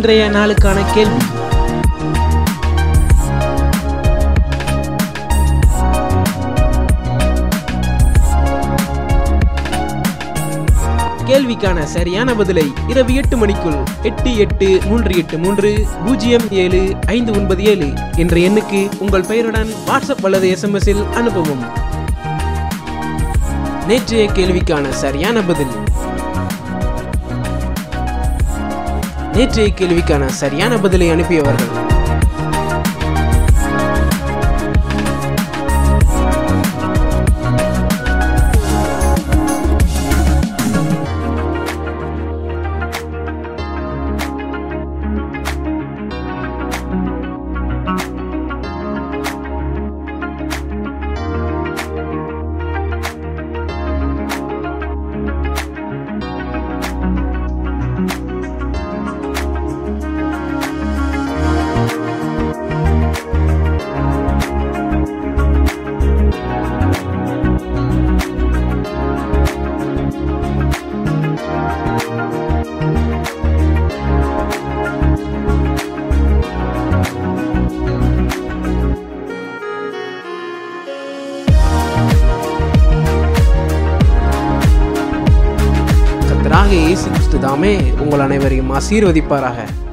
இன்றைய நாளுக்கான கேள்வி கேள்விக்கான சரியான பதிலை இரவு எட்டு மணிக்குள் எட்டு எட்டு மூன்று எட்டு மூன்று பூஜ்ஜியம் ஏழு ஐந்து ஒன்பது ஏழு என்ற எண்ணுக்கு உங்கள் பெயருடன் வாட்ஸ்அப் அல்லது எஸ்எம்எஸ் இல் அனுப்பவும் நேற்றைய கேள்விக்கான சரியான பதில் நேற்றைய கேள்விக்கான சரியான பதிலை அனுப்பியவர்கள் கர்த்தராகிய இயேசு கிறிஸ்து தாமே உங்கள் அனைவரையும் ஆசீர்வதிப்பாராக